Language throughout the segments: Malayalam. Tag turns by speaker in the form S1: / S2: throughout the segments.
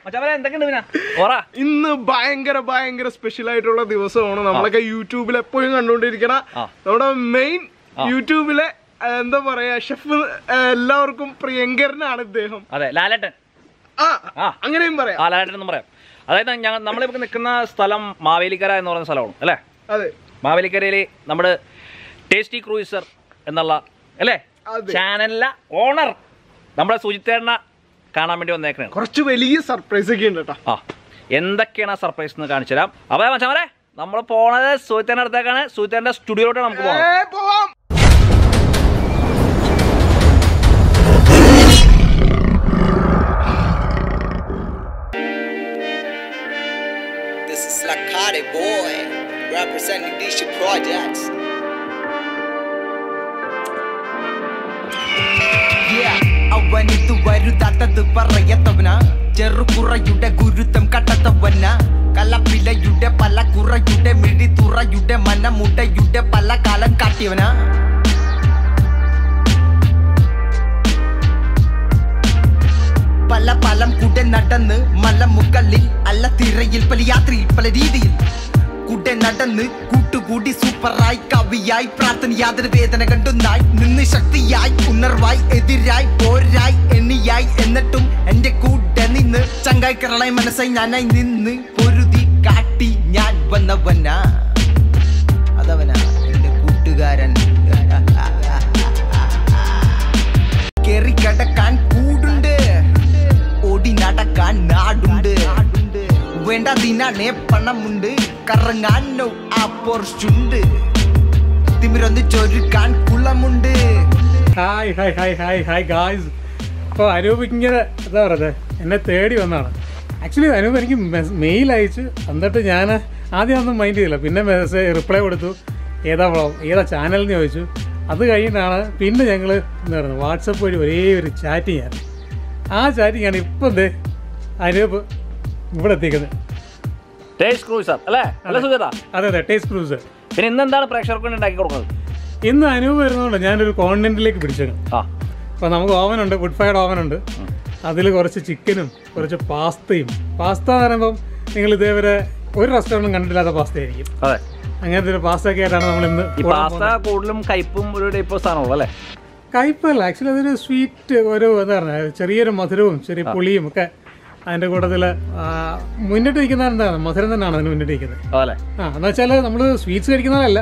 S1: മച്ചാമരെ എന്തൊക്കെയുണ്ട് പിന്നെ ഓറ
S2: ഇന്ന് ഭയങ്കര ഭയങ്കര സ്പെഷ്യൽ ആയിട്ടുള്ള ദിവസമാണ് നമ്മളൊക്കെ യൂട്യൂബിൽ എപ്പോഴും കണ്ടുകൊണ്ടിരിക്കണ
S1: ആ.
S2: നമ്മുടെ മെയിൻ യൂട്യൂബിലെ ആ, എന്താ പറയാ ഷെഫ് എല്ലാവർക്കും പ്രിയങ്കരനാണ് ഇദ്ദേഹം
S1: അതെ ലാലേട്ടൻ
S2: ആ
S1: ആ.
S2: അങ്ങനെയും പറയാം
S1: ആ ലാലേട്ടൻ എന്ന് പറയാം അതായത് ഞങ്ങൾ നമ്മളിപ്പോൾ നിൽക്കുന്ന സ്ഥലം മാവേലിക്കര എന്ന് പറയുന്ന സ്ഥലമാണ് അല്ലേ
S2: അതെ
S1: മാവേലിക്കരയിൽ നമ്മുടെ ടേസ്റ്റി ക്രൂയിസർ എന്നുള്ള അല്ലേ
S2: അതെ.
S1: ചാനലിലെ ഓണർ നമ്മുടെ സുജിത്തേണ്ണ കാണാൻ വേണ്ടി വന്നേക്കണേ
S2: കുറച്ച് വലിയ സർപ്രൈസ് ഒക്കെ ഉണ്ട് കേട്ടോ
S1: ആ എന്തൊക്കെയാണ് ആ സർപ്രൈസ് എന്ന് കാണിച്ചു തരാം അപ്പോൾ മച്ചാമരെ നമ്മൾ പോണത് സുഹിത്തേൻ്റെ അടുത്തേക്കാണ് സുഹിത്തേൻ്റെ സ്റ്റുഡിയോയിലോട്ട് നമുക്ക് പോകണം
S2: ഏ, പോവാം
S3: This is Lakade boy, representing DC Projects. Yeah, അവനിത് വരുതാത്തത് പറയത്തവന ചെറുകുറയുടെ ഗുരുത്വം കട്ടത്തവന കലപ്പിലയുടെ പല കുറയുടെ മിഴിത്തുറയുടെ മനമുടയുടെ പല കാലം കാട്ടിയവനാ പല പലം കൂടെ നടന്ന് മലമുകളിൽ അല്ല തിരയിൽ പല യാത്രയിൽ പല രീതിയിൽ കൂടെ നടന്ന് കൂട്ടുകൂടി സൂപ്പറായി കവിയായി പ്രാർത്ഥന യാതൊരു വേദന കണ്ടൊന്നായി നിന്ന് ശക്തിയായി ഉണർവായി എതിരായി പോരായി എണ്ണിയായി എന്നിട്ടും എന്റെ കൂടെ നിന്ന് ചങ്കായി കരളായി മനസ്സായി ഞാനായി നിന്ന് പൊരുതി കാട്ടി ഞാൻ വന്നവനാ അതവനാ എന്റെ കൂട്ടുകാരൻ കേറി കിടക്കാൻ കൂടുണ്ട് ഓടി നടക്കാൻ നാടുണ്ട് വേണ്ടതിനാണേ പണമുണ്ട് കറങ്ങാനോ ആ പോർച്ചുണ്ട് തിമിരൊന്ന് ചൊരുക്കാൻ കുളമുണ്ട്
S4: hi hi hi hi hi guys അപ്പോൾ അനൂപ് ഇങ്ങനെ എന്താ പറയുന്നത് എന്നെ തേടി വന്നതാണ് ആക്ച്വലി അനൂപ് എനിക്ക് മെയിൽ അയച്ചു എന്നിട്ട് ഞാൻ ആദ്യം ഒന്നും മൈൻഡ് ചെയ്തില്ല പിന്നെ മെസ്സേജ് റിപ്ലൈ കൊടുത്തു ഏതാ വ്ളോഗ് ഏതാ ചാനൽ എന്ന് ചോദിച്ചു അത് കഴിഞ്ഞിട്ടാണ് പിന്നെ ഞങ്ങൾ എന്താ പറയുന്നത് വാട്സപ്പ് വഴി ഒരേ ഒരു ചാറ്റിംഗ് ആണ് ആ ചാറ്റിംഗ് ആണ് ഇപ്പം ദേ അനൂപ് ഇവിടെ എത്തിക്കുന്നത്
S1: ടേസ്റ്റ് ക്രൂയിസർ അല്ലേ അല്ലേ സുജിതാ
S4: അതെ അതെ ടേസ്റ്റ് ക്രൂസ്
S1: പിന്നെ ഇന്ന് എന്താണ് പ്രേക്ഷകർക്ക് വേണ്ടി ഉണ്ടാക്കി കൊടുക്കുന്നത്
S4: ഇന്ന് അനൂപ് വരുന്നതുകൊണ്ട് ഞാനൊരു കോണ്ടിനെൻറ്റിലേക്ക് പിടിച്ചേക്കണം
S1: ആ
S4: അപ്പോൾ നമുക്ക് ഓവനുണ്ട് വുഡ് ഫയർഡ് ഓവനുണ്ട് അതിൽ കുറച്ച് ചിക്കനും കുറച്ച് പാസ്തയും പാസ്ത എന്ന് പറയുമ്പം നിങ്ങൾ ഇതേവരെ ഒരു റെസ്റ്റോറൻറ്റും കണ്ടിട്ടില്ലാത്ത പാസ്ത ആയിരിക്കും
S1: അതെ
S4: അങ്ങനത്തെ ഒരു പാസ്ത ഒക്കെ ആയിട്ടാണ് നമ്മൾ ഇന്ന്
S1: ഈ പാസ്ത കൂടുതലും കയ്പും ഒരു ടൈപ്പ് സാധനമുള്ളൂ അല്ലേ
S4: കയ്പല്ല ആക്ച്വലി അതൊരു സ്വീറ്റ് ഒരു എന്താ പറയുക ചെറിയൊരു മധുരവും ചെറിയ പുളിയും ഒക്കെ അതിൻ്റെ കൂട്ടത്തിൽ മുന്നിട്ട് നിൽക്കുന്ന എന്താണ് മധുരം തന്നെയാണ് അതിന് മുന്നിട്ട് നിൽക്കുന്നത്
S1: അതല്ലേ
S4: ആ എന്ന് വെച്ചാൽ നമ്മൾ സ്വീറ്റ്സ് കഴിക്കുന്നതല്ല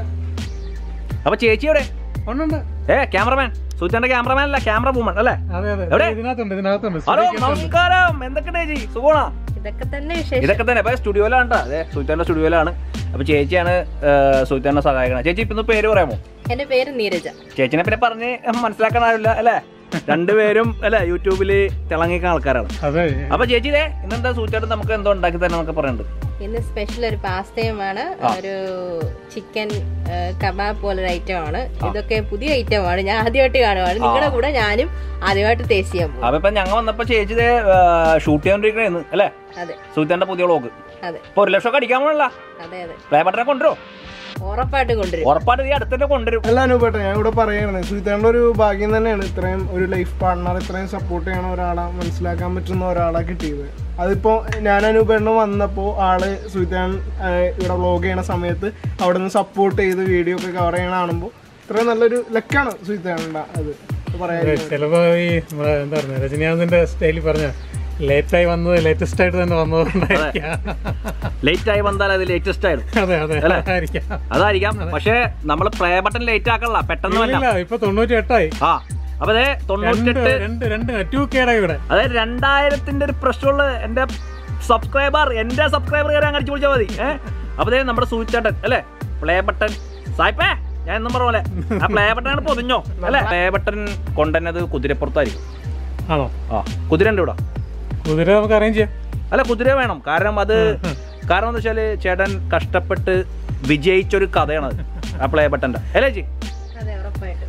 S1: അപ്പൊ ചേച്ചിയുടെ
S4: ഉണ്ടുണ്ട്
S1: ഏ ക്യാമറമാൻ സുജിത്തേന്റെ ക്യാമറമാൻ അല്ല ക്യാമറ വുമൺ അല്ലേ
S4: അതെ അതെ
S1: എവിടെ?
S4: ഇതിനകത്തുണ്ട് ഇതിനകത്തുണ്ട്
S1: ഹലോ നമസ്കാരം എന്തൊക്കെയുണ്ട് ചേച്ചി സുഖമാണോ
S5: ഇതൊക്കെ തന്നെ വിശേഷം
S1: ഇതൊക്കെ തന്നെ ഇപ്പൊ സ്റ്റുഡിയോയിലാണ് കേട്ടോ അതെ സുജിത്തേന്റെ സ്റ്റുഡിയോയിലാണ് അപ്പൊ ചേച്ചിയാണ് സുജിത്തേനെ സഹായിക്കണം ചേച്ചി ഇപ്പൊ ഒന്ന് പേര് പറയാമോ
S5: എന്റെ പേര് നീരജ
S1: ചേച്ചിനെ പിന്നെ പറഞ്ഞ് മനസ്സിലാക്കാൻ ആവില്ല അല്ലേ രണ്ടുപേരും അല്ലേ യൂട്യൂബില് തിളങ്ങിക്കുന്ന ആൾക്കാരാണ്
S4: അതെ
S1: അപ്പൊ ചേച്ചി ഇതേ ഇന്നെന്താ സൂചിച്ചായിട്ട് നമുക്ക് എന്തോ ഉണ്ടാക്കി തന്നെ നമുക്ക് പറയുന്നുണ്ട്
S5: ഇന്ന് സ്പെഷ്യൽ ഒരു പാസ്തയുമാണ് ഒരു ചിക്കൻ കബാബ് പോലൊരു ഐറ്റം ആണ് ഇതൊക്കെ പുതിയ ഐറ്റം ആണ് ഞാൻ ആദ്യമായിട്ട് കാണുവാണ് നിങ്ങളുടെ കൂടെ ഞാനും ആദ്യമായിട്ട് ടേസ്റ്റ് ചെയ്യാൻ പോകും
S1: അപ്പൊ ഇപ്പൊ ഞങ്ങൾ വന്നപ്പോ ചേച്ചി ഇതേ ഷൂട്ട് ചെയ്യാണ്ടിരിക്കണേന്ന് അല്ലേ
S5: അതെ
S1: സുജിത്തേന്റെ പുതിയ വ്ളോഗ്
S5: അതെ
S1: ഇപ്പൊ ഒരു ലക്ഷം ഒക്കെ അടിക്കാൻ പോകണല്ല
S5: അതെ അതെ
S1: പ്ലേ ബട്ടനെ കൊണ്ടുവരുമോ
S5: ഉറപ്പായിട്ടും കൊണ്ടുവരും
S1: ഉറപ്പായിട്ട് ഈ അടുത്തന്നെ കൊണ്ടുവരും
S2: അല്ല അനുപേട്ട ഞാൻ ഇവിടെ പറയാണ് സുഹിത്തേണ്ട ഒരു ഭാഗ്യം തന്നെയാണ് ഇത്രയും ഒരു ലൈഫ് പാർട്ട്ണർ ഇത്രയും സപ്പോർട്ട് ചെയ്യണ ഒരാളെ മനസ്സിലാക്കാൻ പറ്റുന്ന ഒരാളെ കിട്ടിയത് അതിപ്പോ ഞാൻ അനുപേണ്ണ വന്നപ്പോ ആള് സുഹിത്തേൻ ഇവിടെ വ്ളോഗ് ചെയ്യണ സമയത്ത് അവിടെ നിന്ന് സപ്പോർട്ട് ചെയ്ത് വീഡിയോ ഒക്കെ കവർ ചെയ്യണ കാണുമ്പോൾ ഇത്രയും നല്ലൊരു ലക്കാണ് സുഹിത്തേണ്ട അത് പറയാൻ
S4: ചിലപ്പോ ഈ നമ്മളെ എന്താ പറയുക രജനീകാന്തിന്റെ സ്റ്റൈലിൽ പറഞ്ഞ ലേറ്റായി വന്നത് ലേറ്റസ്റ്റ് ആയിട്ട് തന്നെ വന്നതുകൊണ്ടായിരിക്കാം
S1: ലേറ്റ് ആയി വന്നാൽ അത് ലേറ്റസ്റ്റ് ആയിരുന്നു
S4: അതെ അതെ
S1: അല്ലേ?
S4: അതായിരിക്കാം
S1: അതായിരിക്കാം പക്ഷേ നമ്മൾ പ്ലേ ബട്ടൺ ലേറ്റ് ആക്കല്ല പെട്ടെന്ന്
S4: ഇല്ല
S1: വല്ല
S4: ഇപ്പൊ തൊണ്ണൂറ്റി എട്ടായി
S1: ആ അപ്പൊ അതെ
S4: രണ്ട്
S1: തൊണ്ണൂറ്റെട്ട്
S4: രണ്ട് രണ്ട് ടു കേടാ ഇവിടെ
S1: അതായത് രണ്ടായിരത്തിന്റെ ഒരു പ്രശ്നമുള്ള എന്റെ സബ്സ്ക്രൈബർ എന്റെ സബ്സ്ക്രൈബർ കയറി അങ്ങ് അടിച്ചു വിളിച്ചാൽ മതി ഏഹ് അപ്പൊ ദേ നമ്മുടെ സൂചിച്ചേട്ടൻ അല്ലേ പ്ലേ ബട്ടൺ സായിപ്പേ ഞാൻ എന്നും പറഞ്ഞ പോലെ ആ പ്ലേ ബട്ടൺ ആണ് പൊതിഞ്ഞോ അല്ലേ പ്ലേ ബട്ടൺ കൊണ്ടുവന്നത് കുതിരപ്പുറത്തായിരിക്കും
S4: ആണോ
S1: ആ കുതിര ഉണ്ട് ഇവിടെ
S4: കുതിര നമുക്ക് അറേഞ്ച് ചെയ്യാം
S1: അല്ല കുതിര വേണം കാരണം അത് കാരണം എന്താ വെച്ചാല് ചേട്ടൻ കഷ്ടപ്പെട്ട് വിജയിച്ചൊരു കഥയാണത് ആ പ്ലേ ബട്ടന്റെ അല്ലേ ചേച്ചി
S5: അതെ ഉറപ്പായിട്ടും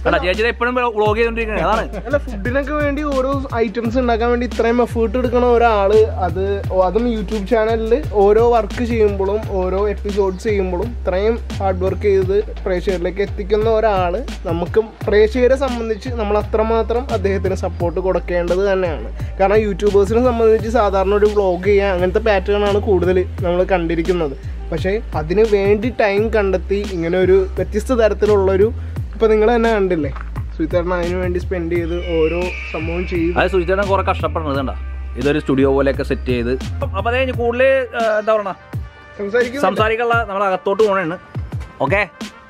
S1: കണ്ടാ ചേച്ചി എപ്പോഴും വ്ളോഗ് ചെയ്തോണ്ടിരിക്കണേ അതാണ്
S2: അല്ല ഫുഡിനൊക്കെ വേണ്ടി ഓരോ ഐറ്റംസ് ഉണ്ടാക്കാൻ വേണ്ടി ഇത്രയും എഫേർട്ട് എടുക്കണ ഒരാള് അത് ഓ- അതും യൂട്യൂബ് ചാനലിൽ ഓരോ വർക്ക് ചെയ്യുമ്പോഴും ഓരോ എപ്പിസോഡ്സ് ചെയ്യുമ്പോഴും ഇത്രയും ഹാർഡ് വർക്ക് ചെയ്ത് പ്രേക്ഷകരിലേക്ക് എത്തിക്കുന്ന ഒരാള് നമുക്ക് പ്രേക്ഷകരെ സംബന്ധിച്ച് നമ്മൾ അത്രമാത്രം അദ്ദേഹത്തിന് സപ്പോർട്ട് കൊടുക്കേണ്ടത് തന്നെയാണ് കാരണം യൂട്യൂബേഴ്സിനെ സംബന്ധിച്ച് സാധാരണ ഒരു വ്ളോഗ് ചെയ്യുക അങ്ങനത്തെ പാറ്റേൺ ആണ് കൂടുതൽ നമ്മൾ കണ്ടിരിക്കുന്നത് പക്ഷേ അതിന് വേണ്ടി ടൈം കണ്ടെത്തി ഇങ്ങനെ ഒരു വ്യത്യസ്ത തരത്തിലുള്ളൊരു ഇപ്പം നിങ്ങൾ തന്നെ കണ്ടില്ലേ സുഹിത്തേട്ടൻ അതിന് വേണ്ടി സ്പെൻഡ് ചെയ്ത് ഓരോ സംഭവം ചെയ്ത്
S1: അത് സുചിത്തേട്ടൻ കുറെ കഷ്ടപ്പെടുന്നത് കണ്ടാ ഇതൊരു സ്റ്റുഡിയോ പോലെയൊക്കെ സെറ്റ് ചെയ്ത് അപ്പൊ അതേ കൂടുതൽ എന്താ പറയണ
S2: സംസാരിക്കും
S1: സംസാരിക്കാനുള്ള നമ്മൾ അകത്തോട്ട് പോണേണ് ഓക്കെ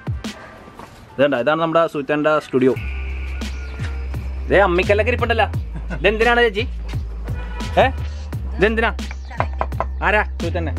S1: ഇതണ്ട ഇതാണ് നമ്മുടെ സുചിത്തേൻ്റെ സ്റ്റുഡിയോ ഇതേ അമ്മിക്കല്ലൊക്കെ ഇരിപ്പുണ്ടല്ല ഇതെന്തിനാണ് ചേച്ചി ഏ ഇതെന്തിനാ ആരാ സുഹൃത്തന്നെ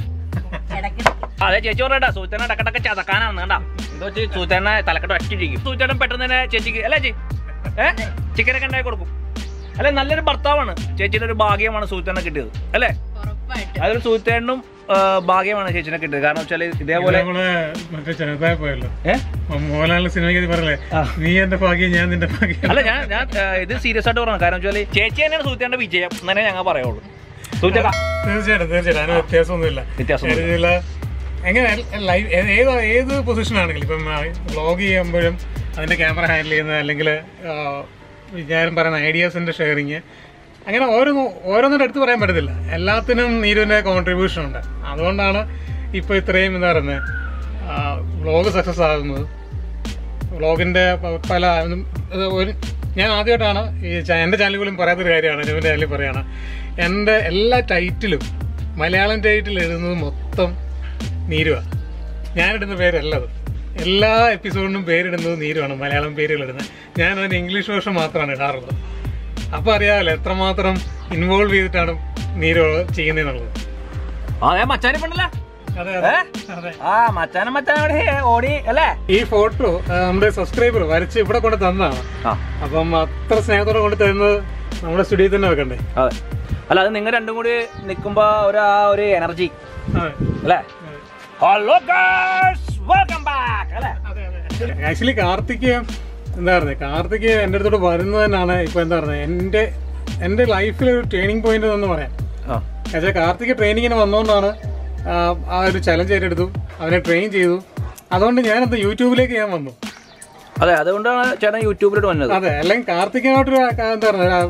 S1: അതെ ചേച്ചി പറഞ്ഞാ സൂചന ഇടക്കിടക്ക് ചതക്കാനാണ് കണ്ടാ ഇത് വെച്ച് സൂചന തലക്കെട്ട് ഒറ്റയിരിക്കും സൂചന പെട്ടെന്ന് തന്നെ ചേച്ചിക്ക് അല്ലേ ചേച്ചി ഏ ചിക്കനൊക്കെ ഉണ്ടാക്കി കൊടുക്കും അല്ലെ നല്ലൊരു ഭർത്താവാണ് ചേച്ചിയുടെ ഒരു ഭാഗ്യമാണ് സൂചന കിട്ടിയത് അല്ലേ
S5: ഉറപ്പായിട്ടും
S1: അതൊരു സൂചനും ഭാഗ്യമാണ് ചേച്ചിനെ കിട്ടിയത് കാരണം വെച്ചാൽ ഇതേപോലെ
S4: നമ്മള് മറ്റേ ചെറുതായി പോയല്ലോ
S1: ഏ
S4: മോഹൻലാലിന്റെ സിനിമയ്ക്ക് പറഞ്ഞല്ലേ
S1: ആ.
S4: നീ എന്റെ ഭാഗ്യം ഞാൻ നിന്റെ ഭാഗ്യം
S1: അല്ല ഞാൻ ഞാൻ ഏ, ഇത് സീരിയസ് ആയിട്ട് പറഞ്ഞു കാരണം വെച്ചാൽ ചേച്ചി തന്നെയാണ് സൂചന്റെ വിജയം എന്നേ ഞങ്ങൾ പറയുള്ളൂ സൂചക
S4: തീർച്ചയായിട്ടും തീർച്ചയായിട്ടും അതിന് വ്യത്യാസമൊന്നുമില്ല
S1: വ്യത്യാസമൊന്നുമില്ല.
S4: ഇതില് എങ്ങനെ ലൈവ് ഏത് ഏത് പൊസിഷൻ ആണെങ്കിലും ഇപ്പം വ്ളോഗ് ചെയ്യുമ്പോഴും അതിന്റെ ക്യാമറ ഹാൻഡിൽ ചെയ്യുന്നത് അല്ലെങ്കിൽ വിചാരം പറയുന്ന ഐഡിയാസിന്റെ ഷെയറിങ് അങ്ങനെ ഓരോന്നും ഓരോന്നിട്ട് എടുത്ത് പറയാൻ പറ്റത്തില്ല എല്ലാത്തിനും നീരുവിന്റെ കോൺട്രിബ്യൂഷൻ ഉണ്ട് അതുകൊണ്ടാണ് ഇപ്പൊ ഇത്രയും എന്താ പറയുന്നത് വ്ളോഗ് സക്സസ് ആകുന്നത് വ്ളോഗിന്റെ പ- പല ഉം, ഇത് ഒരു ഞാൻ ആദ്യമായിട്ടാണ് ഈ ചാ- എൻ്റെ ചാനലിൽ പോലും പറയാത്തൊരു കാര്യമാണ് അനുവിൻ്റെ ചാനലിൽ പറയാണ് എൻ്റെ എല്ലാ ടൈറ്റിലും മലയാളം ടൈറ്റിൽ എഴുതുന്നത് മൊത്തം നീരുവാ ഞാനിടുന്ന പേരല്ലത് എല്ലാ എപ്പിസോഡിനും പേരിടുന്നത് നീരുവാണ് മലയാളം പേരുകൾ ഇടുന്നത് ഞാൻ അതിന് ഇംഗ്ലീഷ് വേർഷൻ മാത്രമാണ് ഇടാറുള്ളത് അപ്പോൾ അറിയാമല്ലോ എത്രമാത്രം ഇൻവോൾവ് ചെയ്തിട്ടാണ് നീരു ചെയ്യുന്നതെന്നുള്ളത്
S1: അതെ മച്ചാനി പെണ്ണല്ലേ
S4: അതെ
S1: ഏ?
S4: അതെ
S1: ആ മച്ചാനും മച്ചാനോടെ ഓടി അല്ലേ
S4: ഈ ഫോട്ടോ നമ്മുടെ സബ്സ്ക്രൈബർ വരച്ച് ഇവിടെ കൊണ്ട് തന്നതാണ്
S1: ആ
S4: അപ്പം അത്ര സ്നേഹത്തോടെ കൊണ്ട് തരുന്നത് നമ്മുടെ സ്റ്റുഡിയോയിൽ തന്നെ വെക്കണ്ടേ
S1: അതെ അല്ല അത് നിങ്ങൾ രണ്ടും കൂടി നിൽക്കുമ്പോ ഒരു ആ ഒരു എനർജി
S4: അതെ
S1: അല്ലേ ഹലോ വെൽക്കം ബാക്ക് അല്ലേ
S4: ആക്ച്വലി കാർത്തിക് എന്താ പറയുക കാർത്തിക് എൻ്റെ അടുത്തോട്ട് വരുന്നത് തന്നെയാണ് ഇപ്പൊ എന്താ പറയുക എൻ്റെ എൻ്റെ ലൈഫിൽ ഒരു ട്രെയിനിങ് പോയിന്റ് എന്ന് പറയാം
S1: ആ
S4: പക്ഷേ കാർത്തിക് ട്രെയിനിങ്ങിന് വന്നുകൊണ്ടാണ് ആ, ആ ഒരു ചലഞ്ച് ഏറ്റെടുത്തു അവനെ ട്രെയിൻ ചെയ്തു അതുകൊണ്ട് ഞാനത് യൂട്യൂബിലേക്ക് ഞാൻ വന്നു
S1: അതെ അതുകൊണ്ടാണ് ചേട്ടൻ യൂട്യൂബിലോട്ട് വന്നത്
S4: അതെ അല്ലെങ്കിൽ കാർത്തികിനോട്ടൊരു ആ, എന്താ പറയുക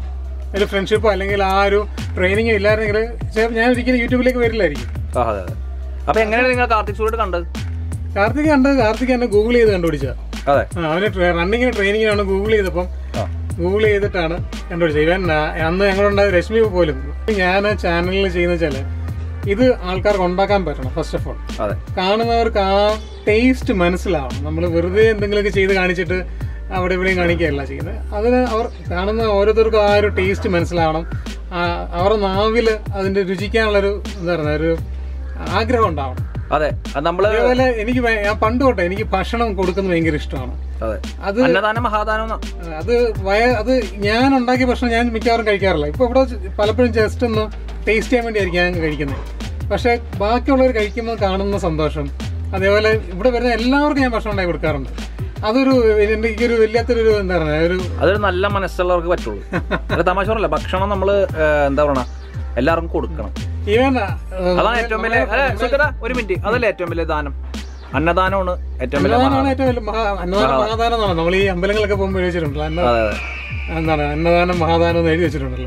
S4: ഒരു ഫ്രണ്ട്ഷിപ്പോ അല്ലെങ്കിൽ ആ ഒരു ട്രെയിനിങ് ഇല്ലായിരുന്നെങ്കിൽ ചിലപ്പോൾ ഞാൻ ഒരിക്കലും യൂട്യൂബിലേക്ക് വരില്ലായിരിക്കും
S1: ആ അതെ അതെ അപ്പൊ എങ്ങനെയാണ് നിങ്ങൾ കാർത്തിക് സൂര്യ കണ്ടത്
S4: കാർത്തിക് കണ്ട് കാർത്തിക് എന്നെ ഗൂഗിൾ ചെയ്ത് കണ്ടുപിടിച്ചത്
S1: അതെ
S4: ആ, അവന് റണ്ണിങ്ങിന് ട്രെയിനിങ്ങിനാണ് ഗൂഗിൾ ചെയ്തപ്പം
S1: ആ
S4: ഗൂഗിൾ ചെയ്തിട്ടാണ് കണ്ടുപിടിച്ചത് ഇവൻ ആ, അന്ന് ഞങ്ങളുണ്ടായ രശ്മി പോലും ഞാൻ ചാനലിൽ ചെയ്യുന്ന വെച്ചാൽ ഇത് ആൾക്കാർക്ക് ഉണ്ടാക്കാൻ പറ്റണം ഫസ്റ്റ് ഓഫ് ഓൾ
S1: അതെ
S4: കാണുന്നവർക്ക് ആ ടേസ്റ്റ് മനസ്സിലാവണം നമ്മൾ വെറുതെ എന്തെങ്കിലുമൊക്കെ ചെയ്ത് കാണിച്ചിട്ട് അവിടെ ഇവിടെയും കാണിക്കുകയല്ല ചെയ്യുന്നത് അതിന് അവർ കാണുന്ന ഓരോരുത്തർക്കും ആ ഒരു ടേസ്റ്റ് മനസ്സിലാവണം ആ, അവരുടെ നാവിൽ അതിന്റെ രുചിക്കാനുള്ളൊരു എന്താ പറയുക ഒരു ആഗ്രഹം ഉണ്ടാവണം
S1: അതെ അത് നമ്മള്
S4: അതേപോലെ എനിക്ക് ഭയ- ഞാൻ പണ്ട് തൊട്ടേ എനിക്ക് ഭക്ഷണം കൊടുക്കുന്നത് ഭയങ്കര ഇഷ്ടമാണ്
S1: അതെ
S4: അത്
S1: അന്നദാനം മഹാദാനം എന്നാ.
S4: അത് വയ അത് ഞാൻ ഉണ്ടാക്കിയ ഭക്ഷണം ഞാൻ മിക്കവാറും കഴിക്കാറില്ല ഇപ്പൊ ഇവിടെ പലപ്പോഴും ജസ്റ്റ് ഒന്ന് ടേസ്റ്റ് ചെയ്യാൻ വേണ്ടിയായിരിക്കും ഞാൻ കഴിക്കുന്നത് പക്ഷെ ബാക്കിയുള്ളവർ കഴിക്കുമ്പോൾ കാണുന്ന സന്തോഷം അതേപോലെ ഇവിടെ വരുന്ന എല്ലാവർക്കും ഞാൻ ഭക്ഷണം ഉണ്ടാക്കി കൊടുക്കാറുണ്ട് അതൊരു എൻ്റെ ഒരു വല്ലാത്തൊരു എന്താ പറയുക ഒരു
S1: അതൊരു നല്ല മനസ്സുള്ളവർക്ക് പറ്റുള്ളൂ അല്ല തമാശ പറയല്ല ഭക്ഷണം നമ്മള് ഏ, എന്താ പറയണ എല്ലാവർക്കും കൊടുക്കണം
S4: ഈവൻ
S1: അതാണ് ഏറ്റവും വലിയ അതെ സുഖത ഒരു മിനിറ്റ് അതല്ലേ ഏറ്റവും വലിയ ദാനം അന്നദാനമാണ് ഏറ്റവും വലിയ
S4: അന്നദാനമാണ്
S1: മഹാ-
S4: ഏറ്റവും വലിയ മഹാ അന്നദാനം മഹാദാനം എന്നാണ് നമ്മൾ ഈ അമ്പലങ്ങളൊക്കെ പോകുമ്പോൾ എഴുതി വെച്ചിട്ടുണ്ടല്ലോ അന്ന
S1: അതെ അതെ
S4: എന്താണ് അന്നദാനം മഹാദാനം എന്ന് എഴുതി വെച്ചിട്ടുണ്ടല്ലോ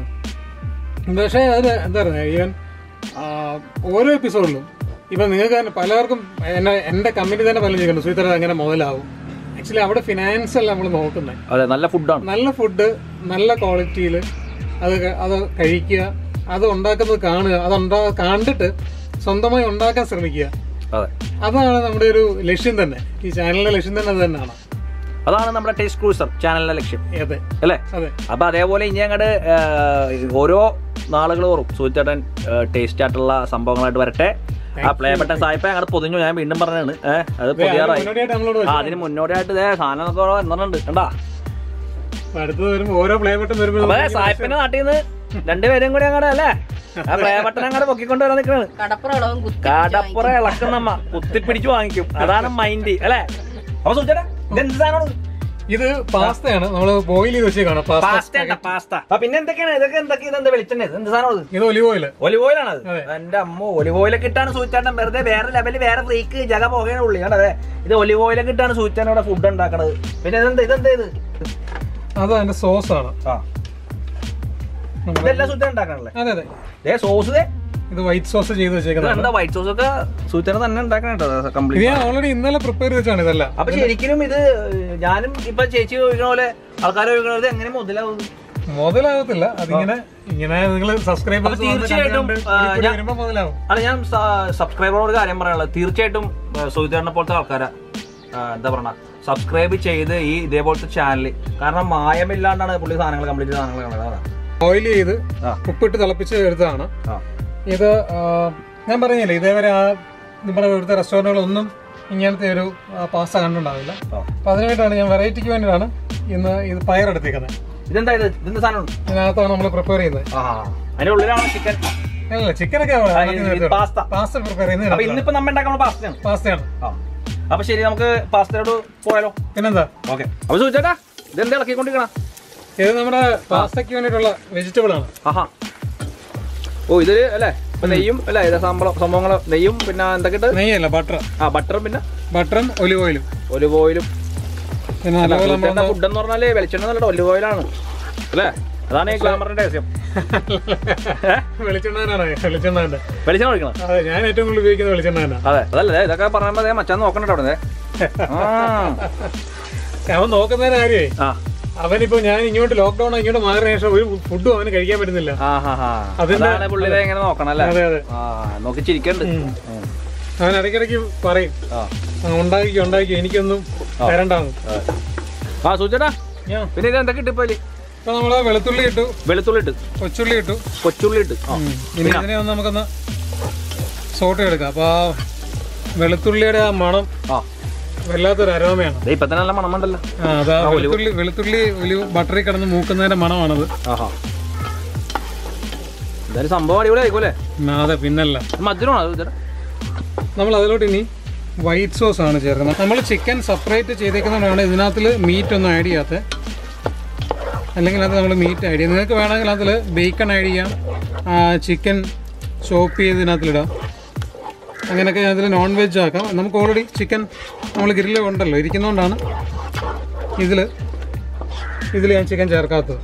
S4: പക്ഷേ അത് എന്താ പറയുക ഈവൻ ആ, ഓരോ എപ്പിസോഡിലും ഇപ്പം നിങ്ങൾക്ക് തന്നെ പലർക്കും എന്നെ എൻ്റെ കമ്പനി തന്നെ പലരും ചോദിക്കുന്നു സുഹിത്ര എങ്ങനെ മുതലാവും ആക്ച്വലി അവിടെ ഫിനാൻസ് അല്ല നമ്മൾ നോക്കുന്നത്
S1: അതെ നല്ല ഫുഡാണ്
S4: നല്ല ഫുഡ് നല്ല ക്വാളിറ്റിയിൽ അത് ക- അത് കഴിക്കുക അത് ഉണ്ടാക്കുന്നത് കാണുക അത് ഉണ്ടാ കണ്ടിട്ട് സ്വന്തമായി ഉണ്ടാക്കാൻ ശ്രമിക്കുക
S1: അതെ
S4: അതാണ് നമ്മുടെ ഒരു ലക്ഷ്യം തന്നെ ഈ ചാനലിന്റെ ലക്ഷ്യം തന്നെ അത് തന്നെയാണ്
S1: അതാണ് നമ്മുടെ ടേസ്റ്റ് ക്രൂസർ ചാനലിന്റെ ലക്ഷ്യം
S4: അതെ
S1: അല്ലേ
S4: അതെ
S1: അപ്പൊ അതേപോലെ ഇനി അങ്ങോട്ട് ഓരോ നാളുകൾ തോറും സൂചിച്ചേട്ടൻ ടേസ്റ്റ് ആയിട്ടുള്ള സംഭവങ്ങളായിട്ട് വരട്ടെ ആ പ്ലേ ബട്ടൺ സായിപ്പ അങ്ങോട്ട് പൊതിഞ്ഞു ഞാൻ വീണ്ടും പറഞ്ഞാണ് ഏഹ് അത് പൊതിയാറായി
S4: മുന്നോടിയായിട്ട് നമ്മളോട്
S1: ആ അതിന് മുന്നോടിയായിട്ട് ഇതേ സാധനം എന്തുണ്ട് കണ്ടാ
S4: അപ്പൊ അടുത്തത് വരുമ്പോ ഓരോ പ്ലേ ബട്ടൺ വരുമ്പോൾ
S1: അപ്പൊ സായിപ്പിന്റെ നാട്ടിൽ നിന്ന് രണ്ടുപേരും കൂടി അങ്ങോട്ട് അല്ലേ ആ പ്ലേ ബട്ടൺ അങ്ങോട്ട് പൊക്കിക്കൊണ്ട് വരാൻ നിൽക്കണ്
S5: കടപ്പുറളവും കുത്തി
S1: കാടപ്പുറ ഇളക്കുന്നമ്മ കുത്തിപ്പിടിച്ച് വാങ്ങിക്കും അതാണ് മൈൻഡ് അല്ലേ അപ്പൊ സൂചേട്ടാ ഇതെന്ത് സാധനമാണ്
S4: ഇത് പാസ്തയാണ് നമ്മൾ ബോയിൽ ചെയ്ത് വെച്ചേക്കാണ്
S1: പാസ്ത
S4: പാസ്ത
S1: പാസ്ത ആ, പിന്നെ എന്തൊക്കെയാണ് ഇതൊക്കെ എന്തൊക്കെ ഇതെന്താ വെളിച്ചെണ്ണ ഇത് എന്ത് സാധനം ഇത്
S4: ഇത് ഒലിവ് ഓയിൽ
S1: ഒലിവ് ഓയിലാണ് അത്
S4: അതെ.
S1: എന്റെ അമ്മ ഒലിവ് ഓയിലൊക്കെ ഇട്ടാണ് സൂച്ചാട്ടൻ വെറുതെ വേറെ ലെവലിൽ വേറെ ഫ്രീക്ക് ജഗ പോകണ ഉള്ളി കണ്ടേ ഇത് ഒലിവ് ഓയിലൊക്കെ ഇട്ടാണ് സൂച്ചാൻ ഇവിടെ ഫുഡ് ഉണ്ടാക്കണത് പിന്നെ ഇതെന്താ ഇതെന്താ ഇത്
S4: അത് അതിന്റെ സോസ് ആണ്
S1: ആ ഇതെല്ലാം സൂച്ചാൻ ഉണ്ടാക്കണല്ലേ
S4: അതെ അതെ
S1: ഏ സോസ് ദേ
S4: ഇത് വൈറ്റ് സോസ് ചെയ്ത്
S1: ഇത്
S4: വെച്ചേക്കുന്നതാണ്
S1: എന്താ വൈറ്റ് സോസ് ഒക്കെ സൂച്ചാൻ തന്നെ ഉണ്ടാക്കണ കേട്ടോ
S4: ഇത്
S1: കംപ്ലീറ്റ്
S4: ഞാൻ ഓൾറെഡി ഇന്നലെ പ്രിപ്പയർ ചെയ്താണ് ഇതെല്ലാം
S1: അപ്പൊ ശരിക്കും ഇത് ഞാനും ഇപ്പൊ ചേച്ചി ചോദിക്കണ പോലെ ആൾക്കാർ ചോദിക്കണത് എങ്ങനെ മുതലാവും
S4: മുതലാവത്തില്ല അതിങ്ങനെ ഇങ്ങനെ നിങ്ങൾ സബ്സ്ക്രൈബ്
S1: അപ്പൊ തീർച്ചയായിട്ടും, ആ, ഞാൻ-
S4: വരുമ്പോ മുതലാവും
S1: അല്ല ഞാൻ സബ്സ്ക്രൈബറോട് കാര്യം പറയാനുള്ളത് തീർച്ചയായിട്ടും സുഹിതേട്ടനെ പോലത്തെ ആൾക്കാരെ ആ, എന്താ പറയണ സബ്സ്ക്രൈബ് ചെയ്ത് ഈ ഇതേപോലത്തെ ചാനൽ കാരണം മായമില്ലാണ്ടാണ് പുള്ളി സാധനങ്ങൾ കംപ്ലീറ്റ് സാധനങ്ങൾ കാണുന്നത്
S4: ഓയിൽ ചെയ്ത്
S1: ആ.
S4: ഉപ്പിട്ട് തിളപ്പിച്ച് എടുത്തതാണ്
S1: ആ.
S4: ഇത് ആ, ഞാൻ പറഞ്ഞില്ലേ ഇതേവരെ ആ നമ്മുടെ ഇവിടുത്തെ റെസ്റ്റോറൻറ്റുകളൊന്നും ഇങ്ങനത്തെ ഒരു പാസ്ത കണ്ടുണ്ടാവില്ല
S1: ആ.
S4: അപ്പൊ അതിനുവേണ്ടിയാണ് ഞാൻ വെറൈറ്റിക്ക് വേണ്ടിയിട്ടാണ് ഇന്ന് ഇത് പയറെടുത്തേക്കുന്നത്
S1: ഇതെന്താ ഇത് ഇതെന്താ സാധനം
S4: ഇതിനകത്താണ് നമ്മൾ പ്രിപ്പയർ ചെയ്യുന്നത്
S1: ആ അതിന്റെ ഉള്ളിലാണ് ചിക്കൻ
S4: അല്ല ചിക്കനൊക്കെ
S1: ആ, ഇത് പാസ്ത.
S4: പാസ്ത പ്രിപ്പയർ
S1: അപ്പൊ
S4: ചെയ്യുന്നത്
S1: ഇന്നിപ്പോ നമ്മ ഉണ്ടാക്കുന്ന പാസ്തയാണ്
S4: പാസ്തയാണ്
S1: ആ അപ്പൊ ശരി നമുക്ക് പാസ്തയോട് പോയാലോ
S4: പിന്നെന്താ
S1: ഓക്കെ അപ്പൊ സൂചേട്ടാ ഇതെന്താ ഇളക്കിക്കൊണ്ടിരിക്കണ
S4: ഇത് നമ്മുടെ പാസ്തയ്ക്ക് വേണ്ടിയിട്ടുള്ള വെജിറ്റബിൾ ആണ്
S1: ആഹാ ഓ ഇതില് അല്ലേ ഇപ്പൊ നെയ്യും അല്ലേ ഇത് സംഭവം സംഭവങ്ങള് നെയ്യും പിന്നെ എന്തൊക്കെ ഇട്ട്
S4: നെയ്യല്ല ബട്ടർ
S1: ആ ബട്ടറും പിന്നെ
S4: ബട്ടറും ഒലിവ് ഓയിലും
S1: ഒലിവ് ഓയിലും
S4: പിന്നെ നല്ലപോലെ നമ്മൾ
S1: ഫുഡ് എന്ന് പറഞ്ഞാല് വെളിച്ചെണ്ണ നല്ല ഒലിവ് ഓയിലാണ് അല്ലേ അതാണ് ഈ ഗ്ലാമറിന്റെ രഹസ്യം
S4: വെളിച്ചെണ്ണാനാണ് വെളിച്ചെണ്ണാൻ്റെ
S1: വെളിച്ചെണ്ണ ഒഴിക്കണം
S4: അതെ ഞാൻ ഏറ്റവും കൂടുതൽ ഉപയോഗിക്കുന്ന വെളിച്ചെണ്ണാനാണ്
S1: അതെ അതല്ലേ ദേ ഇതൊക്കെ പറയുമ്പോ ദേ മച്ചാൻ നോക്കണ്ട അവിടെ ദേ. ആ
S4: അവൻ നോക്കുന്നതിന് കാര്യമേ
S1: ആ
S4: അവനിപ്പോ ഞാൻ ഇങ്ങോട്ട് ലോക്ക്ഡൌൺ ഇങ്ങോട്ട് മാറിയ ശേഷം ഒരു ഫുഡും അവന് കഴിക്കാൻ പറ്റുന്നില്ല
S1: ആ ഹാ ഹാ
S4: അതിന്റെ-
S1: അതാണ് പുള്ളിയെ ഇങ്ങനെ നോക്കണം അല്ലേ
S4: അതെ അതെ
S1: ആ നോക്കി ചിരിക്കണ്ട്
S4: ഉം. അവൻ ഇടയ്ക്കിടയ്ക്ക് പറയും
S1: ആ
S4: "ആ, ഉണ്ടാക്കിക്കോ ഉണ്ടാക്കിക്കോ എനിക്കൊന്നും തരണ്ടാന്ന്
S1: ആ സൂചേട്ടാ
S4: ഞാൻ
S1: പിന്നെ ഇത് എന്തൊക്കെ ഇട്ട് ഇപ്പൊ ഇതില്?
S4: ഇപ്പൊ നമ്മള് വെളുത്തുള്ളി ഇട്ടു
S1: വെളുത്തുള്ളി ഇട്ട്
S4: കൊച്ചുള്ളി ഇട്ടു
S1: കൊച്ചുള്ളി ഇട്ട് ആ
S4: ഉം. ഇനി ഇതിനെ ഒന്ന് നമുക്കൊന്ന് സോട്ട് എടുക്കാം അപ്പൊ ആ വെളുത്തുള്ളിയുടെ ആ മണം
S1: ആ
S4: വല്ലാത്തൊരു അരോമയാണ്
S1: ദേ ഇപ്പൊ തന്നെ നല്ല മണമുണ്ടല്ലോ
S4: ആ അതാ വെളുത്തുള്ളി വെളുത്തുള്ളി ഒരു ബട്ടറിൽ കിടന്ന് മൂക്കുന്നതിന്റെ മണമാണത്
S1: ആഹാ എന്തായാലും സംഭവം അടിപൊളി ആയിക്കോല്ലേ
S4: ഉം, അതെ പിന്നല്ല
S1: മധുരമാണോ അത് സൂചേട്ടാ
S4: നമ്മൾ അതിലോട്ട് ഇനി വൈറ്റ് സോസ് ആണ് ചേർക്കുന്നത് നമ്മൾ ചിക്കൻ സെപ്പറേറ്റ് ചെയ്തേക്കുന്നതുകൊണ്ടാണ് ഇതിനകത്തിൽ മീറ്റ് ഒന്നും ആഡ് ചെയ്യാത്തത് അല്ലെങ്കിൽ അത് നമ്മൾ മീറ്റ് ആഡ് ചെയ്യാം നിങ്ങൾക്ക് വേണമെങ്കിൽ അതിൽ ബേക്കൺ ആഡ് ചെയ്യാം ചിക്കൻ ചോപ്പ് ചെയ്ത് ഇതിനകത്തിലിടാം അങ്ങനെയൊക്കെ അതിൽ നോൺ വെജ് ആക്കാം നമുക്ക് ഓൾറെഡി ചിക്കൻ നമ്മൾ ഗ്രില്ല് ഉണ്ടല്ലോ ഇരിക്കുന്നതുകൊണ്ടാണ് ഇതിൽ ഇതിൽ ഞാൻ ചിക്കൻ ചേർക്കാത്തത്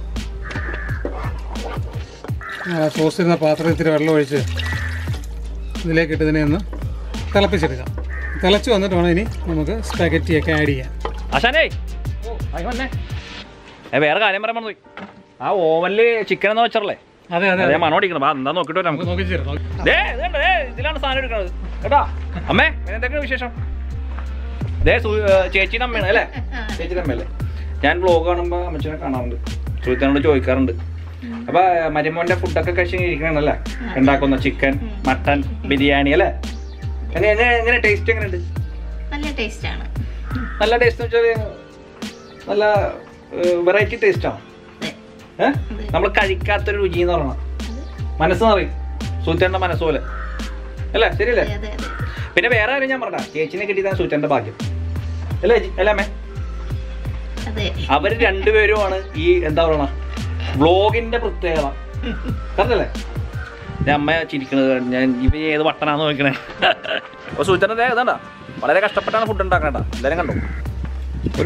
S4: സോസ് ഇരുന്ന പാത്രത്തിൽ ഇത്തിരി വെള്ളം ഒഴിച്ച് ഇതിലേക്ക് ഇട്ട് ഇതിനെ ഒന്ന് തിളപ്പിച്ചെടുക്കാം തിളച്ച് വന്നിട്ട് വേണം ഇനി നമുക്ക് സ്പാഗറ്റിയൊക്കെ ആഡ് ചെയ്യാൻ
S1: ആശാനേ ആയി വന്നേ ഏ വേറെ കാര്യം പറയാൻ മറന്നുപോയി ആ ഓവനില് ചിക്കൻ എന്ന് വെച്ചല്ലേ
S4: അതെ അതെ
S1: അതേ മണം അടിക്കണം വാ എന്താ നോക്കിട്ട് വരാം നമുക്ക്
S4: നോക്കി ചേരാം നോക്കി
S1: ദേ ഇത് കണ്ടോ, ദേ ഇതിലാണ് സാധനം എടുക്കണത് കേട്ടാ അമ്മേ പിന്നെ എന്തൊക്കെയാണ് വിശേഷം ദേ സു- ഏ, ചേച്ചിയുടെ അമ്മയാണ് അല്ലേ ചേച്ചിയുടെ അമ്മയല്ലേ ഞാൻ വ്ലോഗ് കാണുമ്പോ അമ്മച്ചിനെ കാണാറുണ്ട് സുഹൃത്തിനോട് ചോദിക്കാറുണ്ട് അപ്പൊ ഏ, മരുമോന്റെ ഫുഡൊക്കെ കഴിച്ച് ഇരിക്കണല്ലേ ഉണ്ടാക്കുന്ന ചിക്കൻ മട്ടൻ ബിരിയാണി അല്ലേ എങ്ങനെ എങ്ങനെ എങ്ങനെ ടേസ്റ്റ് എങ്ങനെയുണ്ട്
S5: നല്ല ടേസ്റ്റ് ആണ്
S1: നല്ല ടേസ്റ്റ് എന്ന് വെച്ചാൽ നല്ല വെറൈറ്റി ടേസ്റ്റ് ആണ് ഏഹ് നമ്മൾ കഴിക്കാത്തൊരു രുചി എന്ന് പറയണം മനസ്സ് നിറയും സൂറ്റന്റെ മനസ്സ് പോലെ അല്ലേ ശരിയല്ലേ
S5: അതെ അതെ
S1: പിന്നെ വേറെ കാര്യം ഞാൻ പറഞ്ഞ ചേച്ചിനെ കിട്ടിയതാണ് സൂറ്റന്റെ ഭാഗ്യം അല്ലേ ജി- അല്ലേ അമ്മേ
S5: അതെ
S1: അവര് രണ്ടുപേരുമാണ് ഈ എന്താ പറയണ വ്ളോഗിന്റെ പ്രത്യേകത കറക്റ്റല്ലേ ഞാൻ അമ്മ ചിരിക്കണത് കണ്ട് ഞാൻ ഇവ ഏത് വട്ടനാന്ന് നോക്കണേ അപ്പൊ സൂചന ഇതാണ്ട വളരെ കഷ്ടപ്പെട്ടാണ് ഫുഡ് ഉണ്ടാക്കണേട്ടാ എല്ലാരും കണ്ടു ഒരു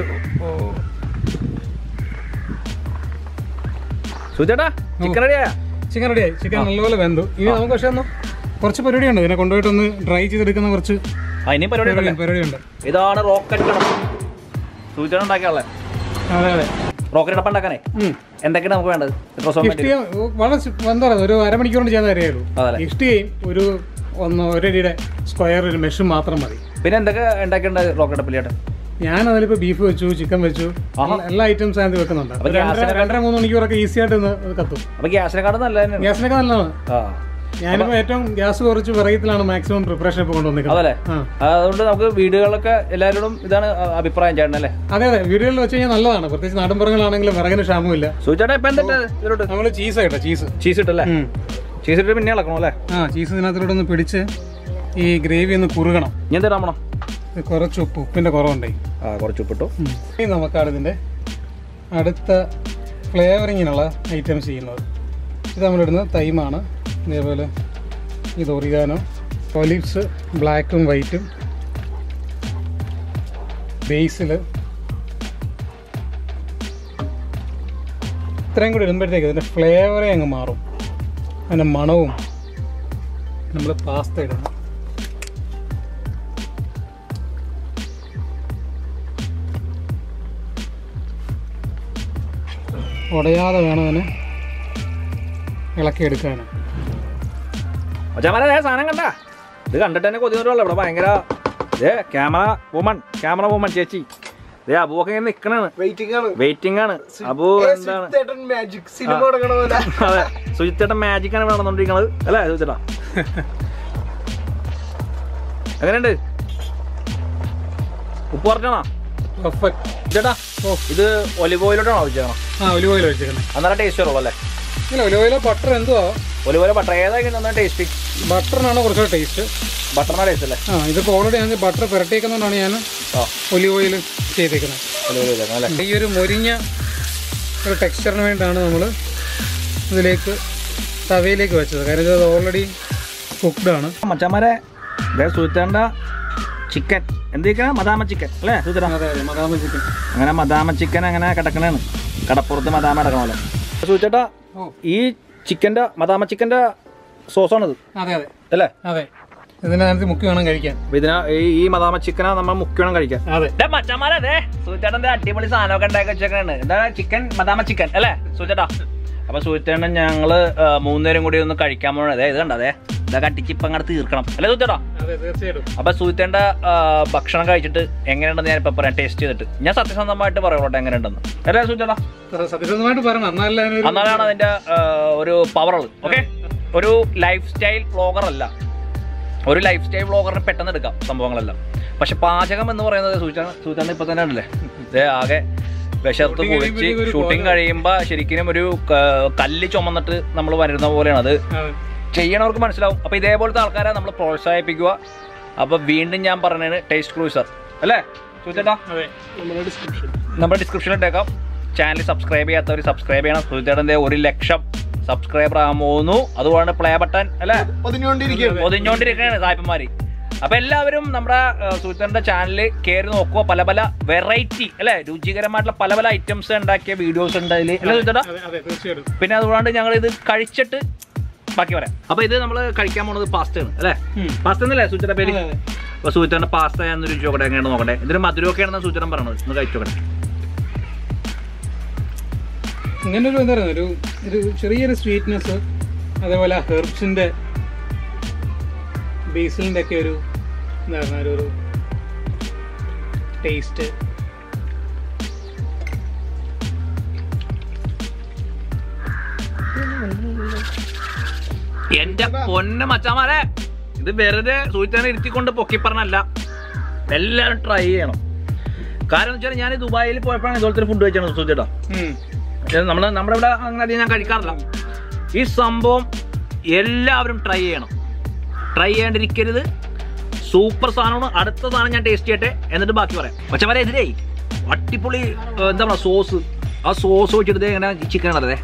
S1: സൂചേട്ടാ ചിക്കൻ റെഡിയാ
S4: ചിക്കൻ റെഡിയായി ചിക്കൻ നല്ലപോലെ വെന്തു ഇനി നമുക്ക് പക്ഷേ ഒന്ന് കുറച്ച് പരിപാടിയുണ്ട് ഇതിനെ കൊണ്ടുപോയിട്ടൊന്ന് ഡ്രൈ ചെയ്തെടുക്കുന്ന കുറച്ച്
S1: ആ ഇനി പരിപാടി ഉണ്ടല്ലേ
S4: പരിപാടിയുണ്ട്
S1: ഇതാണ് റോക്കറ്റ് കടപ്പ് സൂചന ഉണ്ടാക്കിയാളെ
S4: അതെ അതെ
S1: റോക്കറ്റ് ഡപ്പ ഉണ്ടാക്കാനേ
S4: ഉം.
S1: എന്തൊക്കെയാണ് നമുക്ക് വേണ്ടത് എത്ര ദിവസം വേണ്ടി
S4: ഇഷ്ടിക വളരെ സി- എന്താ പറയുക ഒരു അരമണിക്കൂർ കൊണ്ട് ചെയ്യാൻ അറിയാലോ
S1: അതല്ലേ
S4: ഇഷ്ടികയും ഒരു ഒന്ന് ഒരടിയുടെ സ്ക്വയർ ഒരു മെഷും മാത്രം മതി
S1: പിന്നെ എന്തൊക്കെ ഉണ്ടാക്കിയിട്ടുണ്ട് റോക്കറ്റ് ഡപ്പിലായിട്ട്
S4: ഞാൻ അതിലിപ്പോ ബീഫ് വെച്ചു ചിക്കൻ വെച്ചു എല്ലാ- എല്ലാ ഐറ്റംസ് അതിനകത്ത് വെക്കുന്നുണ്ട് അപ്പൊ
S1: അപ്പൊ
S4: രണ്ടര
S1: ഗ്യാസിനെ-
S4: രണ്ടര മൂന്ന് മണിക്കൂറൊക്കെ ഈസി ആയിട്ട് ഇന്ന് അത് കത്തും
S1: അപ്പൊ ഗ്യാസിനെക്കാളും നല്ല തന്നെയാണ്
S4: ഗ്യാസിനൊക്കെ നല്ലതാണ്
S1: ആ
S4: ഞാനിപ്പോ ഏറ്റവും ഗ്യാസ് കുറച്ച് വിറയത്തിലാണ് മാക്സിമം പ്രിപ്പറേഷൻ ഇപ്പൊ കൊണ്ടുവന്നിരിക്കുന്നത്
S1: അതല്ലേ
S4: ആ
S1: അതുകൊണ്ട് നമുക്ക് വീടുകളിലൊക്കെ എല്ലാവരോടും ഇതാണ് അ- അഭിപ്രായം ചേട്ടൻ അല്ലേ
S4: അതെ അതെ വീടുകളിൽ വെച്ച് കഴിഞ്ഞാൽ നല്ലതാണ് പ്രത്യേകിച്ച് നാടൻപുറങ്ങളാണെങ്കിലും വിറകിന് ക്ഷാമമില്ല
S1: സൂചേട്ടാ ഇപ്പൊ എന്താ ഇതിലോട്ട്
S4: നമ്മൾ ചീസ് ആയിട്ടോ ചീസ്
S1: ചീസ് ഇട്ടല്ലേ ചീസ് ഇട്ട് പിന്നെ ഇളക്കണം അല്ലേ
S4: ആ ചീസ് ഇതിനകത്തോടെ ഒന്ന് പിടിച്ച് ഈ ഗ്രേവി ഒന്ന് കുറുകണം
S1: ഇനി എന്താ ഇടാൻ പോണം
S4: ഇത് കുറച്ച് ഉപ്പ് ഉപ്പിന്റെ കുറവുണ്ടായി
S1: ആ കുറച്ച് ഉപ്പിട്ടു
S4: ഇനി നമുക്കാണ് ഇതിൻ്റെ അടുത്ത ഫ്ലേവറിങ്ങിനുള്ള ഐറ്റംസ് ചെയ്യുന്നത് ഇത് നമ്മളിടുന്നത് തൈമാണ് ഇതേപോലെ ഇത് ഒറിഗാനോ ഒലിവ്സ് ബ്ലാക്കും വൈറ്റും ബേസിൽ ഇത്രയും കൂടി ഇടുമ്പോഴത്തേക്ക് ഇതിൻ്റെ ഫ്ലേവറേ അങ്ങ് മാറും അതിൻ്റെ മണവും നമ്മൾ പാസ്ത ഇടണം ഉടയാതെ വേണം അതിനെ ഇളക്കിയെടുക്കാൻ
S1: മച്ചാമാരെ ദേ സാധനം കണ്ട ഇത് കണ്ടിട്ട് തന്നെ കൊതി വരുമല്ലോ ഇവിടെ ഭയങ്കര ഏ ക്യാമറ വുമൺ ക്യാമറ വുമൺ ചേച്ചി ദേ അബുവൊക്കെ ഇങ്ങനെ നിക്കണാണ്
S2: വെയിറ്റിംഗ് ആണ്
S1: വെയിറ്റിംഗ് ആണ് അബു എന്താണ്
S2: മാജിക് സിനിമ തുടങ്ങണ പോലെ
S1: അതെ സുജിത്തേട്ടൻ മാജിക് ആണ് ഇവിടെ നടന്നുകൊണ്ടിരിക്കുന്നത് അല്ലേ സുജിത്തേട്ടാ എങ്ങനെയുണ്ട് ഉപ്പ് പറഞ്ഞാണോ
S4: പെർഫെക്റ്റ്
S1: ചേട്ടാ ഇത് ഒലിവ് ഓയിലോട്ടാണോ വെച്ചേക്കണം
S4: ആ ഒലിവ് ഓയിൽ വെച്ചേക്കുന്നത്
S1: അന്നേരം ടേസ്റ്റ് വരുള്ളൂ അല്ലേ
S4: ഇല്ല ഒലിവ് ഓയിലോ ബട്ടർ എന്തുവാ
S1: ഒലിവ് ഓയിൽ ബട്ടർ ഏതായാലും നന്നായി ടേസ്റ്റ്
S4: ബട്ടറിനാണ് കുറച്ചുകൂടെ ടേസ്റ്റ്
S1: ബട്ടറിനാ ടേസ്റ്റ് അല്ലേ
S4: ആ ഇതിപ്പോൾ ഓൾറെഡി ഞാൻ ബട്ടർ പുരട്ടിയേക്കുന്നതുകൊണ്ടാണ് ഞാൻ
S1: ആ
S4: ഒലിവ് ഓയിൽ ചെയ്തേക്കുന്നത്
S1: ഒലിവ് ഓയിൽ വെച്ചേക്കണം അല്ലേ
S4: ഈ ഒരു മൊരിഞ്ഞ ഒരു ടെക്സ്ചറിന് വേണ്ടിയിട്ടാണ് നമ്മൾ ഇതിലേക്ക് തവയിലേക്ക് വെച്ചത് കാരണം ഇത് ഓൾറെഡി കുക്ക്ഡ് ആണ്
S1: മച്ചന്മാരെ ഇതേ സുജിത്തേണ്ട ചിക്കൻ എന്തൊക്കെയാണ് മദാമ ചിക്കൻ അല്ലേ സുജിത്തേട്ടാ
S4: അതെ അതെ മതാമ ചിക്കൻ
S1: അങ്ങനെ മദാമ ചിക്കൻ അങ്ങനെ കിടക്കണേണ് കടപ്പുറത്ത് മദാമ കിടക്കണമല്ലോ സൂചേട്ടാ
S4: ഓ
S1: ഈ ചിക്കൻ്റെ മദാമ ചിക്കൻ്റെ സോസാണിത്
S4: അതെ അതെ
S1: അല്ലേ
S4: അതെ ഇതിനകത്ത് മുക്കി വേണം കഴിക്കാൻ
S1: അപ്പൊ ഇതിനാ ഈ- ഈ മദാമ ചിക്കനാ നമ്മൾ മുക്കണം കഴിക്കാൻ
S4: അതെ
S1: മച്ചന്മാരേ സൂചേട്ടൻ്റെ അടിപൊളി സാധനമൊക്കെ ഉണ്ടാക്കി വെച്ചേക്കാണ് എന്താ ചിക്കൻ മദാമ ചിക്കൻ അല്ലേ സൂചേട്ടാ അപ്പൊ സൂചേട്ടൻ ഞങ്ങള് ആ, മൂന്നുപേരും കൂടി ഒന്ന് കഴിക്കാൻ പോകണം അതെ ഇത് കണ്ടതേ ഇതൊക്കെ അടിച്ച് ഇപ്പം അങ്ങോട്ട് തീർക്കണം അല്ലേ സൂചേട്ടാ
S4: അതെ തീർച്ചയായിട്ടും
S1: അപ്പൊ സൂചേട്ടൻ്റെ ഭക്ഷണം കഴിച്ചിട്ട് എങ്ങനെയുണ്ടെന്ന് ഞാൻ ഇപ്പൊ പറയാം ടേസ്റ്റ് ചെയ്തിട്ട് ഞാൻ സത്യസന്ധമായിട്ട് പറയണോട്ടെ എങ്ങനെയുണ്ടെന്ന് അല്ലേ സൂചേട്ടാ
S4: സത്യസന്ധമായിട്ട് പറയണം എന്നാലല്ലേ അതിനൊരു-
S1: എന്നാലാണ് അതിന്റെ ആ, ഒരു പവർ ഉള്ളത് ഓക്കെ ഒരു ലൈഫ് സ്റ്റൈൽ വ്ളോഗർ അല്ല ഒരു ലൈഫ് സ്റ്റൈൽ വ്ളോഗറിന് പെട്ടെന്ന് എടുക്കാം സംഭവങ്ങളെല്ലാം പക്ഷെ പാചകം എന്ന് പറയുന്നത് സൂചന സൂചന ഇപ്പൊ തന്നെ ഉണ്ടല്ലേ ഇതേ ആകെ വിശർത്ത്
S4: Shooting
S1: കുളിച്ച്
S4: കഴിയുമ്പഴത്തേക്കും ഒരു
S1: ഷൂട്ടിംഗ്
S4: ബോധം.
S1: കഴിയുമ്പോ ശരിക്കും ഒരു ക- കല്ല് ചുമന്നിട്ട് നമ്മൾ വരുന്ന പോലെയാണ് അത്
S4: അതെ.
S1: ചെയ്യണവർക്ക് മനസ്സിലാവും അപ്പൊ ഇതേപോലത്തെ ആൾക്കാരെ നമ്മൾ പ്രോത്സാഹിപ്പിക്കുക അപ്പൊ വീണ്ടും ഞാൻ പറഞ്ഞത് ടേസ്റ്റ് ക്രൂസർ അല്ലേ സൂചേട്ടാ
S4: അതെ
S2: നമ്മുടെ ഡിസ്ക്രിപ്ഷൻ
S1: നമ്മുടെ ഡിസ്ക്രിപ്ഷനിൽ ഇട്ടേക്കാം ചാനൽ സബ്സ്ക്രൈബ് ചെയ്യാത്തവർ സബ്സ്ക്രൈബ് ചെയ്യണം സുജിത്തേടന്റെ ഒരു ലക്ഷം സബ്സ്ക്രൈബർ ആകാൻ പോകുന്നു അതുകൊണ്ട് പ്ലേ ബട്ടൺ അല്ലെ
S2: ഒതിഞ്ഞോണ്ടിരിക്കുകയാണ്
S1: ഒതിഞ്ഞോണ്ടിരിക്കുകയാണ് സായിപ്പന്മാര് അപ്പൊ എല്ലാവരും നമ്മുടെ സുജിത്തേടന്റെ ചാനലിൽ കയറി നോക്കുക പല പല വെറൈറ്റി അല്ലെ രുചികരമായിട്ടുള്ള പല പല ഐറ്റംസ് ഉണ്ടാക്കിയ വീഡിയോസ് ഉണ്ട് അതിൽ അല്ലേ സുജിത്തേട്ടാ
S4: അതെ അതെ തീർച്ചയായിട്ടും
S1: പിന്നെ അതുകൊണ്ട് ഞങ്ങൾ ഇത് കഴിച്ചിട്ട് ബാക്കി പറയാം അപ്പൊ ഇത് നമ്മൾ കഴിക്കാൻ പോകുന്നത് പാസ്ത ആണ് അല്ലേ
S4: ഉം.
S1: പാസ്ത എന്നല്ലേ സൂചന പേര്
S4: അതെ, അതെ.
S1: അപ്പൊ സൂചിത്തന്റെ പാസ്ത എന്നൊരു രുചി നോക്കട്ടെ എങ്ങനെയാണ് നോക്കട്ടെ ഇതിന് മധുരമൊക്കെയാണെന്ന് സൂചന പറഞ്ഞത് ഒന്ന് കഴിച്ചു നോക്കട്ടെ
S4: ഇങ്ങനെ ഒരു എന്താ പറയുക ഒരു ഒരു ചെറിയൊരു സ്വീറ്റ്നെസ് അതേപോലെ ഹെർബ്സിന്റെ ബേസിലിന്റെ ഒക്കെ ഒരു എന്താ പറയുക ഒരു ഒരു ടേസ്റ്റ്
S1: എന്റെ പൊന്ന മച്ചാമാരെ ഇത് വെറുതെ സൂചിത്തനെ ഇരുത്തിക്കൊണ്ട് പൊക്കി പറഞ്ഞല്ല എല്ലാവരും ട്രൈ ചെയ്യണം കാരണം എന്ന് വെച്ചാൽ ഞാൻ ദുബായിൽ പോയപ്പോഴാണ് ഇതുപോലത്തെ ഒരു ഫുഡ് കഴിച്ചാണ് സൂചിട്ടാ നമ്മൾ നമ്മുടെ ഇവിടെ അങ്ങനെ അധികം ഞാൻ കഴിക്കാറില്ല ഈ സംഭവം എല്ലാവരും ട്രൈ ചെയ്യണം ട്രൈ ചെയ്യാണ്ടിരിക്കരുത് സൂപ്പർ സാധനമാണ് അടുത്ത സാധനം ഞാൻ ടേസ്റ്റ് ചെയ്യട്ടെ എന്നിട്ട് ബാക്കി പറയാം പക്ഷെ വരെ എതിരേ അടിപൊളി ഏർ, എന്താ പറയുക സോസ് ആ സോസ് വെച്ചിട്ട് എങ്ങനെ ചിക്കൻ ഉള്ളതേ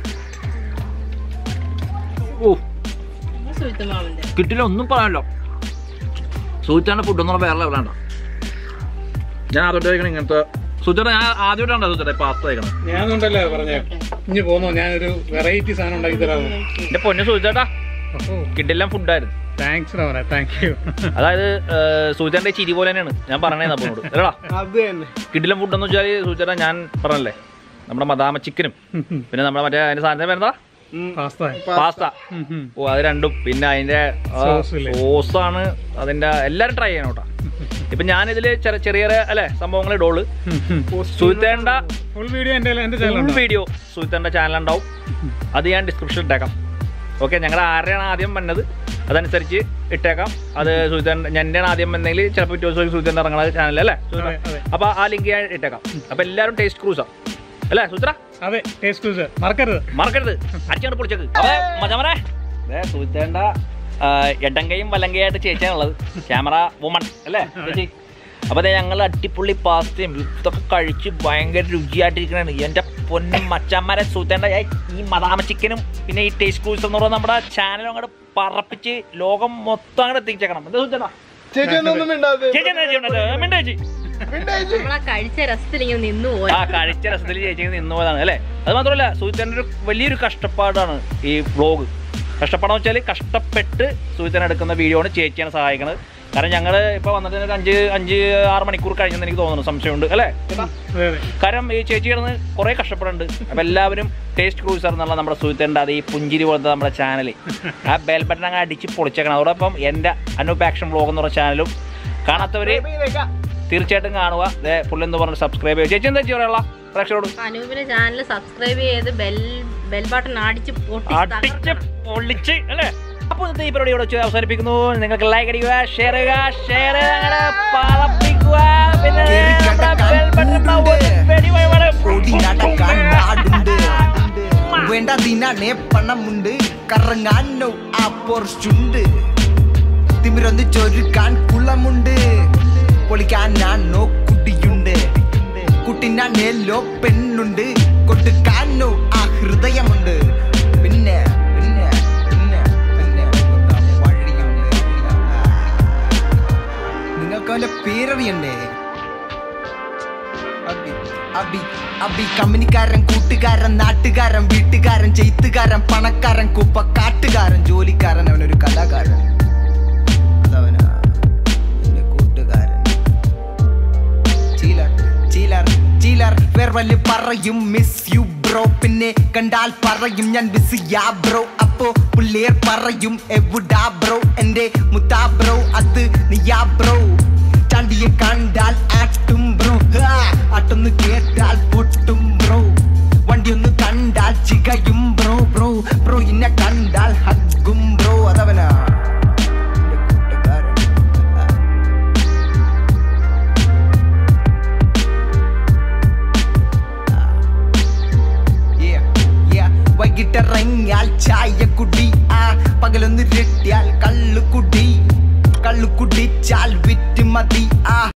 S1: ഓ
S5: സുഹൃത്തുമാവിന്റെ
S1: കിട്ടില്ല ഒന്നും പറയാനല്ലോ സൂചിച്ചാൻ്റെ ഫുഡ് ഒന്നും വേറെ ലെവലാണ്ട ഞാൻ ആദ്യമായിട്ട് കഴിക്കണം ഇങ്ങനത്തെ സൂചന ഞാൻ ആദ്യമായിട്ടാണ് സൂചന പാസ്ത കഴിക്കണം
S4: ഞാനുണ്ടല്ലോ പറഞ്ഞേ ഇനി പോന്നോ ഞാനൊരു വെറൈറ്റി സാധനം ഉണ്ടാക്കി തരാമോ
S1: എന്റെ പൊന്നു സൂചിച്ചേട്ടാ കിട്ടില്ല ഫുഡായിരുന്നു
S4: താങ്ക്സ് പറയാം താങ്ക് യു
S1: അതായത് സൂചന്റെ ചിരി പോലെ തന്നെയാണ് ഞാൻ പറഞ്ഞേ അപ്പോട് അല്ലടാ
S2: അത് തന്നെ
S1: കിടിലം ഫുഡ് എന്ന് വെച്ചാൽ സൂചന ഞാൻ പറഞ്ഞല്ലേ നമ്മുടെ മദാമ ചിക്കനും പിന്നെ നമ്മുടെ മറ്റേ അതിന്റെ സാധനം പേരെന്താ
S4: പാസ്ത
S1: പാസ്ത ഓ അത് രണ്ടും പിന്നെ അതിന്റെ
S4: Sauce ഇല്ലേ?
S1: സോസാണ് അതിന്റെ എല്ലാരും ട്രൈ ചെയ്യണം കേട്ടോ ഇപ്പൊ ഞാനിതില് ചെറിയ ചെറിയ അല്ലെ സംഭവങ്ങൾ ഇടോള് സുഹൃത്തേണ്ട
S4: ഫുൾ വീഡിയോ എൻ്റെ എൻ്റെ
S1: ഫുൾ
S4: ചാനലുണ്ട്
S1: വീഡിയോ സുഹൃത്തേണ്ട ചാനൽ ഉണ്ടാവും അത് ഞാൻ ഡിസ്ക്രിപ്ഷനിൽ ഇട്ടേക്കാം ഓക്കെ ഞങ്ങളുടെ ആരുടെയാണ് ആദ്യം വന്നത് അതനുസരിച്ച് ഇട്ടേക്കാം അത് സുഹൃത്തൻ എൻ്റെ ആദ്യം വന്നെങ്കിൽ ചിലപ്പോൾ പിറ്റേ ദിവസം സുഹൃത്തേൻ്റെ ഇറങ്ങുന്ന ചാനൽ അല്ലേ
S4: അതെ അതെ
S1: അപ്പൊ ആ ലിങ്ക് ഞാൻ ഇട്ടേക്കാം അപ്പൊ എല്ലാവരും ടേസ്റ്റ് ക്രൂസാ അല്ലേ സുഹൃത്ര
S4: അതെ ടേസ്റ്റ് ക്രൂസ് മറക്കരുത്
S1: മറക്കരുത് അടിച്ചാണ് പൊളിച്ചേക്ക് അതെ മജമനെ സുഹൃത്തേണ്ട എടങ്കയും വലങ്കയായിട്ട് ചേച്ചിയാണുള്ളത് ക്യാമറ വുമൺ അല്ലേ ചേച്ചി അപ്പോൾ അതെ ഞങ്ങൾ അടിപൊളി പാസ്തയും ഇതൊക്കെ കഴിച്ച് ഭയങ്കര രുചിയായിട്ടിരിക്കണാണ് എൻ്റെ പൊന്നും മച്ചാന്മാരെ സൂത്തേണ്ട ഈ മദാമ ചിക്കനും പിന്നെ ഈ ടേസ്റ്റ് ക്രൂസ് എന്ന് പറയുന്ന നമ്മുടെ ചാനൽ അങ്ങോട്ട് പറപ്പിച്ച് ലോകം മൊത്തം അങ്ങോട്ട് എത്തിച്ചേക്കണം എന്താ സൂചന
S2: ചേച്ചി ഒന്നും മിണ്ടാതെ
S1: ചേച്ചി എന്താ ചെയ്യണത് മിണ്ടാ ചേച്ചി
S5: നമ്മളാ കഴിച്ച രസത്തിൽ ഇങ്ങനെ നിന്നു പോയി
S1: ആ കഴിച്ച രസത്തിൽ ചേച്ചി നിന്ന് പോയതാണ് അല്ലേ അത് മാത്രമല്ല സുഹിത്തേൻ്റെ ഒരു വലിയൊരു കഷ്ടപ്പാടാണ് ഈ വ്ളോഗ് കഷ്ടപ്പാടെന്ന് വെച്ചാൽ കഷ്ടപ്പെട്ട് സുഹിത്തേനെ എടുക്കുന്ന വീഡിയോ ആണ് ചേച്ചിയാണ് സഹായിക്കുന്നത് കാരണം ഞങ്ങൾ ഇപ്പോൾ വന്നിട്ട് ഒരു അഞ്ച് അഞ്ച് ആറ് മണിക്കൂർ കഴിഞ്ഞെന്ന് എനിക്ക് തോന്നുന്നു സംശയമുണ്ട് അല്ലേ ചേട്ടാ?
S4: അതെ അതെ
S1: കാരണം ഈ ചേച്ചി കിടന്ന് കുറേ കഷ്ടപ്പെടുന്നുണ്ട് അപ്പോൾ എല്ലാവരും ടേസ്റ്റ് ക്രൂസർ എന്നുള്ള നമ്മുടെ സുഹിത്തേൻ്റെ അത് ഈ പുഞ്ചിരി പോലത്തെ നമ്മുടെ ചാനൽ ആ ബെൽ ബട്ടൺ അങ്ങ് അടിച്ച് പൊളിച്ചേക്കണം അതോടൊപ്പം എൻ്റെ അനൂപ് ആക്ഷൻ വ്ളോഗ് എന്ന് പറഞ്ഞ ചാനലും കാണാത്തവർ തീർച്ചയായിട്ടും കാണുക ദേ പുള്ളി എന്ന് പറഞ്ഞ് സബ്സ്ക്രൈബ് ചെയ്യുക ചേച്ചി എന്താ ചെയ്യാനുള്ള പ്രേക്ഷകരോട്
S5: അനൂപിന്റെ ചാനൽ സബ്സ്ക്രൈബ് ചെയ്ത് ബെൽ ബെൽ ബട്ടൺ അടിച്ച് പൊട്ടി
S1: അടിച്ച്
S5: തകർക്കണം.
S1: പൊള്ളിച്ച് അല്ലേ അപ്പോൾ ഇന്നത്തെ ഈ പരിപാടി ഇവിടെ വെച്ച് അവസാനിപ്പിക്കുന്നു നിങ്ങൾക്ക് ലൈക്ക് അടിക്കുക ഷെയർ ചെയ്യുക ഷെയർ പറപ്പിക്കുക പിന്നെ
S3: കേറി
S1: നമ്മുടെ
S3: കിടക്കാൻ
S1: bell button ഉണ്ടാവും.
S3: കൂടുണ്ട്.
S1: വെടി വഴിപാട്.
S3: ഓടി നടക്കാൻ നാടുണ്ട് വേണ്ടതിനാണേ പണമുണ്ട് കറങ്ങാനോ ആ പോർച്ചുണ്ട് തിമിരൊന്ന് ചൊരുക്കാൻ കുളമുണ്ട് പൊളിക്കാനാണോ കുട്ടിയുണ്ട് കുട്ടിനാണേലോ പെണ്ണുണ്ട് കൊടുക്കാനോ ആ ഹൃദയമുണ്ട് പിന്നെ പിന്നെ പിന്നെ പിന്നെ എന്താ വഴിയുണ്ട് നിങ്ങൾക്ക് അവന്റെ പേരറിയണ്ടേ അബി അബി അബി കമ്പനിക്കാരൻ കൂട്ടുകാരൻ നാട്ടുകാരൻ വീട്ടുകാരൻ ചെയ്ത്തുകാരൻ പണക്കാരൻ കുപ്പക്കാട്ടുകാരൻ ജോലിക്കാരൻ അവനൊരു കലാകാരൻ അതവനാ എന്റെ കൂട്ടുകാരൻ ചീലർ ചീലർ ചീലർ ഫെയർവെല് പറയും മിസ് യു ബ്രോ പിന്നെ കണ്ടാൽ പറയും ഞാൻ ബിസിയാ ബ്രോ അപ്പോ പുള്ളിയർ പറയും എവിടാ ബ്രോ എന്റെ മുത്താ ബ്രോ അത് നീയാ ബ്രോ ചാണ്ടിയെ കണ്ടാൽ ആട്ടും ബ്രോ ആട്ടൊന്ന് കേട്ടാൽ പൊട്ടും ബ്രോ വണ്ടി ഒന്ന് കണ്ടാൽ ചികയും ബ്രോ ബ്രോ ബ്രോ ഇന്നെ കണ്ടാൽ ഹഗ്ഗും ബ്രോ അതവനാ എന്റെ കൂട്ടുകാരൻ ആ. Yeah, yeah. വൈകിട്ടിറങ്ങിയാൽ ചായ കുടി ആ പകലൊന്ന് രട്ടിയാൽ കള്ളുകുടി കള്ളു കുടിച്ചാൽ വിറ്റ് മതി ആ